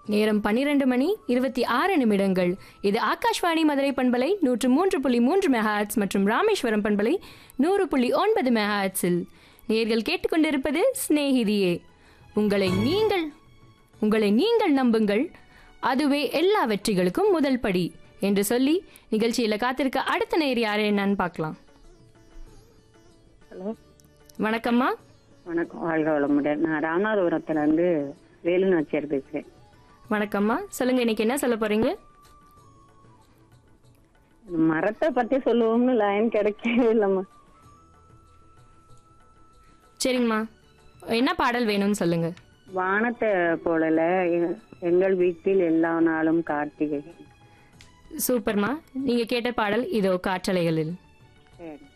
நேரம் பன்னிரண்டு மணி இருபத்தி ஆறு நிமிடங்கள் இது ஆகாஷ்வாணி மதுரை பண்பலை நூற்று மூன்று புள்ளி மூன்று மெகாஹட்ஸ் மற்றும் ராமேஸ்வரம் பண்பலை நூறு புள்ளி ஒன்பது மெகாஹட்ஸில் நேர்கள் கேட்டுக்கொண்டிருப்பது சிநேகிதியே உங்களை நீங்கள் உங்களை நீங்கள் நம்புங்கள் அதுவே எல்லா வெற்றிகளுக்கும் முதல் படி என்று சொல்லி நிகழ்ச்சியில் காத்திருக்க அடுத்த நேர் யார் என்னன்னு பார்க்கலாம் ஹலோ வணக்கம்மா வணக்கம் வாழ்க வளமுடன் நான் ராமநாதபுரத்துல இருந்து வேலுநாச்சியார் பேசுறேன் வணக்கம்மா சொல்லுங்க இன்னைக்கு என்ன சொல்ல போறீங்க மரத்தை பத்தி சொல்லுவோம்னு லைன் கிடைக்கவே இல்லம்மா சரிங்கம்மா என்ன பாடல் வேணும்னு சொல்லுங்க வானத்தை போலல எ- எங்கள் வீட்டில் எல்லா நாளும் கார்த்திகை சூப்பர்மா நீங்க கேட்ட பாடல் இதோ காற்றலைகளில் சரி